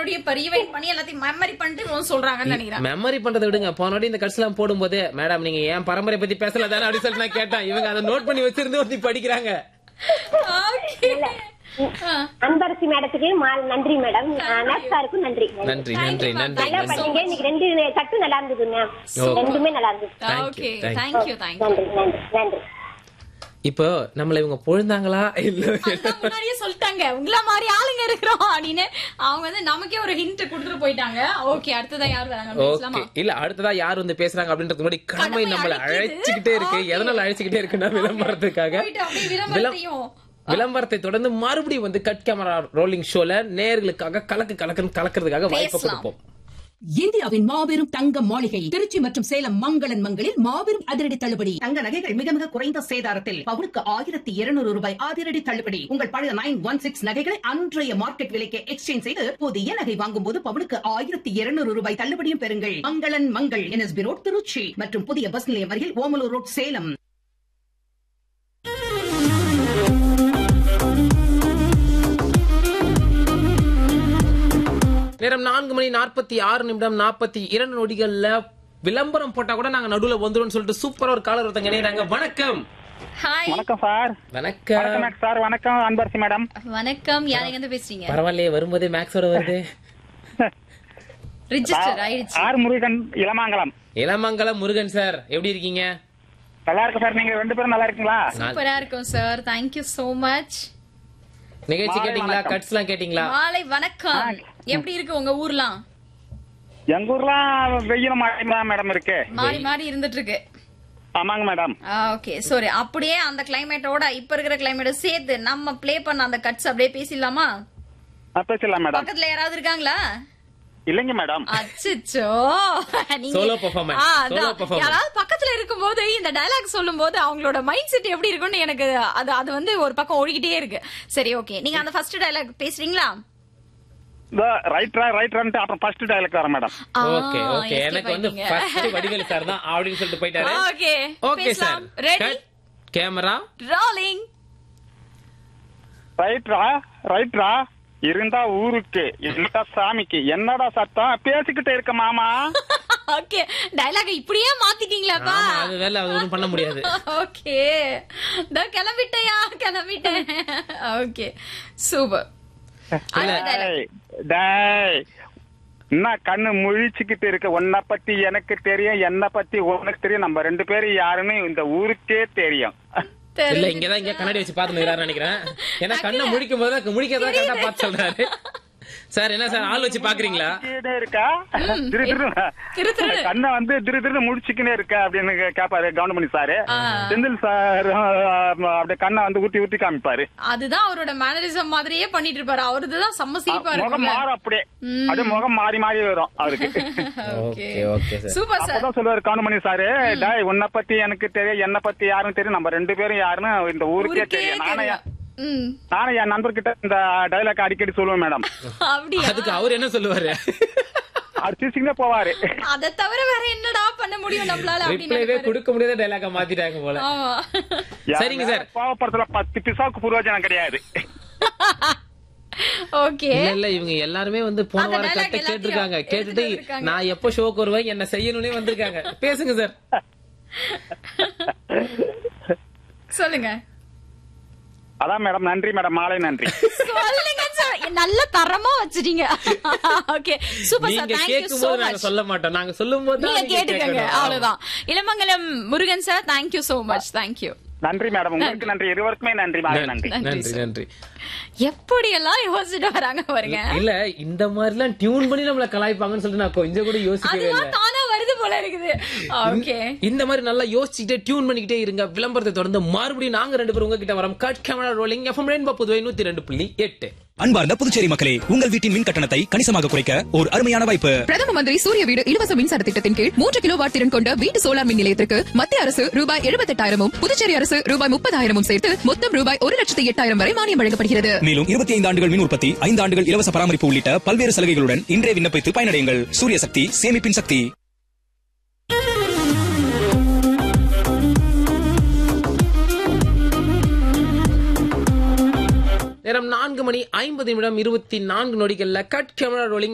மறுபடியும் இப்ப ரீவைண்ட் பண்ணி எல்லாத்தையும் மெமரி பண்ணிட்டு இவங்க சொல்றாங்கன்னு நினைக்கிறேன் மெமரி பண்றதை விடுங்க போன வாட்டி இந்த கட்ஸ் எல்லாம் போடும்போது மேடம் நீங்க ஏன் பரம்பரை பத்தி பேசல தானே அப்படின்னு சொல்லிட்டு நான் கேட்டேன் இவங்க அதை நோட் பண்ணி வச்சிருந்து ஒருத்தி படிக்கிறாங்க Okay. ஆ. அன்பரசி மேடத்துக்கு மா- நன்றி மேடம் நர்ஸ் சாருக்கும் நன்றி நன்றி நன்றி நன்றி நல்லா நன்றி பண்ணீங்க இன்னைக்கு ரெண்டு கட்டு நல்லா இருந்தது மேம் Okay. ரெண்டுமே நல்லா இருந்தது Thank you, okay thank you. Thank you thank you நன்றி நன்றி நன்றி இப்போ நம்மள இவங்க பொழுந்தாங்களா இல்ல அதான் முன்னாடியே சொல்லிட்டாங்க உங்கள மாதிரி ஆளுங்க இருக்கிறோம் அப்படின்னு அவங்க வந்து நமக்கே ஒரு ஹிண்ட் கொடுத்துட்டு போயிட்டாங்க ஓகே அடுத்ததா யார் வராங்க பேசலாமா ஓகே இல்ல அடுத்ததா யார் வந்து பேசுறாங்க அப்படின்றது முன்னாடி கடமை கடமை நம்மள அழைக்குது. அழைச்சுக்கிட்டே இருக்கு Okay. எதனால அழைச்சுக்கிட்டே இருக்குன்னா விளம்பரத்துக்காக போயிட்டு அப்படியே விளம்- விளம்பரத்தையும் விளம்பரத்தை தொடர்ந்து மறுபடியும் வந்து கட் கேமரா ரோலிங் ஷோல நேர்களுக்காக கலக்கு கலக்குன்னு கலக்கிறதுக்காக வாய்ப்பு பேசலாம். கொடுப்போம் இந்தியாவின் மாபெரும் தங்க மாளிகை திருச்சி மற்றும் சேலம் மங்களன் மங்களில் மாபெரும் அதிரடி தள்ளுபடி தங்க நகைகள் மிக மிக குறைந்த சேதாரத்தில் பவுனுக்கு ஆயிரத்தி இருநூறு ரூபாய் அதிரடி தள்ளுபடி உங்கள் பழைய நைன் ஒன் சிக்ஸ் நகைகளை அன்றைய மார்க்கெட் விலைக்கு எக்ஸ்சேஞ்ச் செய்து புதிய நகை வாங்கும் போது பவுனுக்கு ஆயிரத்தி இருநூறு ரூபாய் தள்ளுபடியும் பெறுங்கள் மங்களன் மங்கள் என்எஸ்பி ரோட் திருச்சி மற்றும் புதிய பஸ் நிலையம் அருகில் ஓமலூர் ரோட் சேலம் நேரம் நான்கு மணி நாற்பத்தி ஆறு நிமிடம் நாற்பத்தி இரண்டு நொடிகள்ல விளம்பரம் போட்டா கூட நாங்க நடுவுல வந்துடும் சொல்லிட்டு சூப்பரா ஒரு காலர் ஒருத்தங்க இணையறாங்க வணக்கம் ஹாய் வணக்கம் சார் வணக்கம் வணக்கம் சார் வணக்கம் அன்பரசி மேடம் வணக்கம் யாருங்க இருந்து பேசுறீங்க பரவாயில்லையே வரும்போதே மேக்ஸோட வருது ரிஜிஸ்டர் ஆயிடுச்சு ஆர் முருகன் இளமாங்கலம் இளமங்கலம் முருகன் சார் எப்படி இருக்கீங்க நல்லா இருக்கு சார் நீங்க ரெண்டு பேரும் நல்லா இருக்கீங்களா சூப்பரா இருக்கும் சார் தேங்க்யூ சோ மச் நிகழ்ச்சி மாலை கேட்டீங்களா வணக்கம். கட்ஸ் எல்லாம் கேட்டீங்களா மாலை வணக்கம் எப்படி இருக்கு உங்க ஊர்லாம் எங்க ஊர்லாம் வெயில் மழை தான் மேடம் இருக்கு மாறி மாறி இருந்துட்டு இருக்கு ஆமாங்க மேடம் ஓகே சாரி அப்படியே அந்த கிளைமேட்டோட இப்ப இருக்கிற கிளைமேட் சேர்த்து நம்ம ப்ளே பண்ண அந்த கட்ஸ் அப்படியே பேசிடலாமா ஆ, பேசலாம் மேடம் பக்கத்துல யாராவது இருக்காங்களா இல்லைங்க மேடம் அச்சச்சோ நீங்க- Solo performance. ஆ, Solo அதான். performance. யாராவது பக்கத்துல இருக்கும்போது இந்த டயலாக் சொல்லும்போது அவங்களோட மைண்ட் செட் எப்படி இருக்கும்னு எனக்கு அது அது வந்து ஒரு பக்கம் ஓடிக்கிட்டே இருக்கு சரி ஓகே நீங்க அந்த ஃபர்ஸ்ட் டயலாக் பேசுறீங்களா ரைட்ரா ரைட்ரான்ட்டு அப்புறம் ஃபர்ஸ்ட் டைலாக் வரேன் மேடம் ஓகே ஓகே எனக்கு வந்து ஃபர்ஸ்ட் வடிவேல் சார் தான் அப்படின்னு சொல்லிட்டு போயிட்டாரு okay okay sir ready camera rolling ரைட்ரா ரைட்ரா இருந்தா ஊருக்கு இருந்தா சாமிக்கு என்னடா சத்தம் பேசிக்கிட்டே இருக்க மாமா ஓகே டயலாக் இப்படியே மாத்திட்டீங்களாப்பா ஆமா அது வேலை அது ஒண்ணும் பண்ண முடியாது ஓகே இதோ கிளம்பிட்டயா கிளம்பிட்டேன் ஓகே சூப்பர் டேய், டேய் என்ன கண்ணு முழிச்சுக்கிட்டு இருக்க உன்னை பத்தி எனக்கு தெரியும் என்ன பத்தி உனக்கு தெரியும் நம்ம ரெண்டு பேரும் யாருன்னு இந்த ஊருக்கே தெரியும் இல்ல இங்கதான் இங்க கண்ணாடி வச்சு பாத்து நினைக்கிறேன் ஏன்னா கண்ணை முழிக்கும் போது முழிக்கிறதா கரெக்டா பார்த்து சொல்றாரு சார் என்ன சார் ஆள் வச்சு பாக்குறீங்களா முழிச்சுக்கிட்டே இருக்கா திரு திரு திரு திரு. கண்ணை வந்து திரு திரு முடிச்சுக்கினே இருக்க அப்படின்னு கேப்பாரு கவுண்டமணி சாரு செந்தில் சார் அப்படியே கண்ணை வந்து ஊட்டி ஊட்டி காமிப்பாரு அதுதான் அவரோட மேனரிசம் மாதிரியே பண்ணிட்டு இருப்பாரு அவரதுதான் செம்ம சிரிப்பா முகம் இருக்கும்ல மாறும் அப்படியே அப்படியே முகம் மாறி மாறி வரும் அவருக்கு okay okay okay sir super sir அப்பதான் சொல்லுவாரு கவுண்டமணி சாரு டாய் உன்னை பத்தி எனக்கு தெரியும் என்ன பத்தி யாருன்னு தெரியும் நம்ம ரெண்டு பேரும் யாருன்னு இந்த ஊருக்கே ஊருக்கே தெரியும் நானே தெரியும் ம் நானும் என் நண்பர்கிட்ட இந்த டைலாக் அடிக்கடி சொல்லுவேன் மேடம் அப்படியா அதுக்கு அவர் என்ன சொல்லுவாரு அவர் சிரிச்சுக்கிட்டே போவாரு அத தவிர வேற என்னடா பண்ண முடியும் நம்மளால அப்படின்னு ரிப்ளைவே நினைப்பாரு. கொடுக்க முடியாத டைலாக மாத்திட்டாங்க போல ஆமா சரிங்க சார் கோவப்படுறதுல பத்து பிசாவுக்கு புரோஜனம் கிடையாது ஓகே இல்ல இல்ல இவங்க எல்லாருமே வந்து போன அந்த வாரம் dialogue கட்ட எல்லாத்தையும் கேட்டிருக்காங்க எடுத்துட்டு கேட்டுட்டு வந்திருக்காங்க. நான் எப்ப ஷோக்கு வருவேன் என்ன செய்யணும்னே வந்திருக்காங்க பேசுங்க சார் சொல்லுங்க அதான் மேடம் நன்றி மேடம் மாலை நன்றி சொல்லுங்க சார் நல்ல தரமா வச்சிட்டீங்க ஓகே சூப்பர் சார் நீங்க தேங்க் யூ கேட்கும் சோ போது நாங்க மச் சொல்ல மாட்டோம் நாங்க சொல்லும் போது நீங்க கேட்டுக்கங்க அவ்வளவுதான் Ilamangalam Murugan sir thank you so much thank you நன்றி மேடம் உங்களுக்கு நன்றி இருவருக்குமே நன்றி மாலை நன்றி நன்றி நன்றி எப்படி எல்லாம் யோசிச்சுட்டு வராங்க பாருங்க இல்ல இந்த மாதிரி எல்லாம் டியூன் பண்ணி நம்மள கலாய்ப்பாங்கன்னு சொல்லிட்டு நான் கொஞ்சம் கூட யோசிக்கவே இல்ல அதுதான் தானா வருது போல இருக்குது ஓகே இந்த மாதிரி நல்லா யோசிச்சுட்டே டியூன் பண்ணிக்கிட்டே இருங்க விளம்பரத்தை தொடர்ந்து மறுபடியும் நாங்க ரெண்டு பேரும் உங்ககிட்ட வரோம் cut camera rolling FM rainbow Puduvai நூத்தி ரெண்டு புள்ளி எட்டு அன்பார்ந்த புதுச்சேரி மக்களே உங்கள் வீட்டின் மின் கட்டணத்தை கணிசமாக குறைக்க ஒரு அருமையான வாய்ப்பு பிரதம மந்திரி சூரிய வீடு இலவச மின்சார திட்டத்தின் கீழ் மூன்று கிலோ வாட் திறன் கொண்ட வீட்டு சோலார் மின் நிலையத்திற்கு மத்திய அரசு ரூபாய் எழுபத்தெட்டாயிரமும் புதுச்சேரி அரசு ரூபாய் முப்பதாயிரமும் சேர்த்து மொத்தம் ரூபாய் ஒரு லட்சத்தி எட்டாயிரம் வரை மானியம் வழங்கப்படுகிறது மேலும் இருபத்தி ஐந்து ஆண்டுகள் மின் உற்பத்தி ஐந்து ஆண்டுகள் இலவச பராமரிப்பு உள்ளிட்ட பல்வேறு சலுகைகளுடன் இன்றே விண்ணப்பித்து பயனடையுங்கள் சூரிய சக்தி சேமிப்பின் சக்தி நேரம் நான்கு மணி ஐம்பது நிமிடம் இருபத்தி நான்கு நொடிகள்ல கட் கேமரா ரோலிங்